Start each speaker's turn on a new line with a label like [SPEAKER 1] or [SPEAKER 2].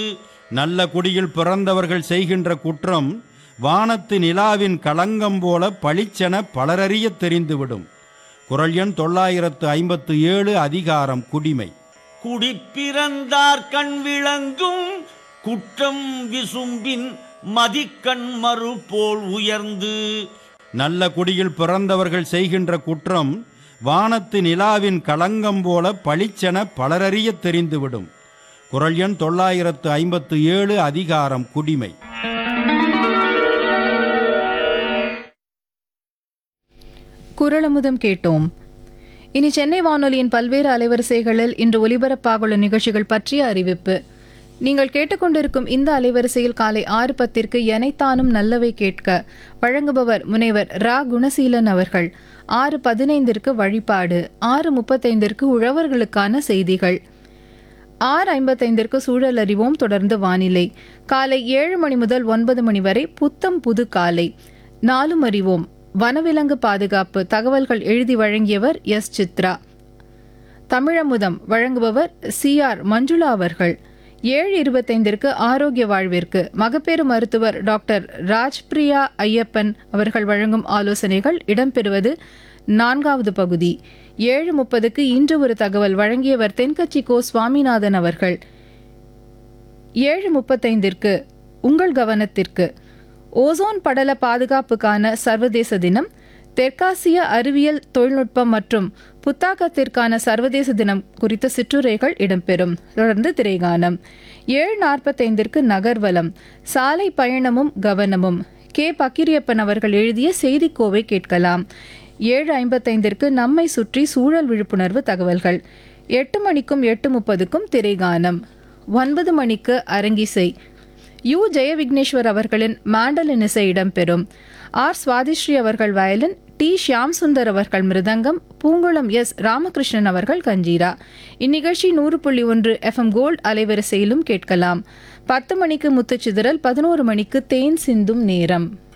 [SPEAKER 1] நல்ல குடியில் பிறந்தவர்கள் செய்கின்ற குற்றம் வானத்து நிலாவின் களங்கம் போல பளிச்சென பலரறியத் தெரிந்துவிடும் குரல் எண் தொள்ளாயிரத்து ஐம்பத்து ஏழு அதிகாரம் குடிமை
[SPEAKER 2] குடிப்பிறந்தார் கண் விளங்கும் குற்றம் விசும்பின் மதிக்கண் மறு போல் உயர்ந்து
[SPEAKER 1] நல்ல குடியில் பிறந்தவர்கள் செய்கின்ற குற்றம் வானத்து நிலாவின் களங்கம் போல பளிச்சென பலரறியத் தெரிந்துவிடும் குரல் எண் தொள்ளாயிரத்து ஐம்பத்து ஏழு அதிகாரம் குடிமை
[SPEAKER 3] குரலமுதம் கேட்டோம் இனி சென்னை வானொலியின் பல்வேறு அலைவரிசைகளில் இன்று ஒலிபரப்பாகுள்ள நிகழ்ச்சிகள் பற்றிய அறிவிப்பு நீங்கள் கேட்டுக்கொண்டிருக்கும் இந்த அலைவரிசையில் காலை ஆறு பத்திற்கு எனைத்தானும் நல்லவை கேட்க வழங்குபவர் முனைவர் ரா குணசீலன் அவர்கள் ஆறு பதினைந்திற்கு வழிபாடு ஆறு முப்பத்தைந்திற்கு உழவர்களுக்கான செய்திகள் ஆறு ஐம்பத்தைந்திற்கு சூழல் அறிவோம் தொடர்ந்து வானிலை காலை ஏழு மணி முதல் ஒன்பது மணி வரை புத்தம் புது காலை நாலும் அறிவோம் வனவிலங்கு பாதுகாப்பு தகவல்கள் எழுதி வழங்கியவர் எஸ் சித்ரா தமிழமுதம் வழங்குபவர் சி ஆர் மஞ்சுளா அவர்கள் ஏழு இருபத்தைந்திற்கு ஆரோக்கிய வாழ்விற்கு மகப்பேறு மருத்துவர் டாக்டர் ராஜ்பிரியா ஐயப்பன் அவர்கள் வழங்கும் ஆலோசனைகள் இடம்பெறுவது நான்காவது பகுதி ஏழு முப்பதுக்கு இன்று ஒரு தகவல் வழங்கியவர் தென்கட்சி கோ சுவாமிநாதன் அவர்கள் ஏழு முப்பத்தைந்திற்கு உங்கள் கவனத்திற்கு ஓசோன் படல பாதுகாப்புக்கான சர்வதேச தினம் தெற்காசிய அறிவியல் தொழில்நுட்பம் மற்றும் புத்தாக்கத்திற்கான சர்வதேச தினம் குறித்த சிற்றுரைகள் இடம்பெறும் தொடர்ந்து திரைகானம் ஏழு நாற்பத்தைந்திற்கு நகர்வலம் சாலை பயணமும் கவனமும் கே பக்கிரியப்பன் அவர்கள் எழுதிய செய்திக்கோவை கேட்கலாம் ஏழு ஐம்பத்தைந்திற்கு நம்மை சுற்றி சூழல் விழிப்புணர்வு தகவல்கள் எட்டு மணிக்கும் எட்டு முப்பதுக்கும் திரைகானம் ஒன்பது மணிக்கு அரங்கிசை யு ஜெயவிக்னேஸ்வர் அவர்களின் மாண்டலின் இசை இடம்பெறும் ஆர் சுவாதிஸ்ரீ அவர்கள் வயலின் டி ஷியாம் சுந்தர் அவர்கள் மிருதங்கம் பூங்குளம் எஸ் ராமகிருஷ்ணன் அவர்கள் கஞ்சீரா இந்நிகழ்ச்சி நூறு புள்ளி ஒன்று எஃப்எம் கோல்ட் அலைவரிசையிலும் கேட்கலாம் பத்து மணிக்கு முத்துச்சிதறல் பதினோரு மணிக்கு தேன் சிந்தும் நேரம்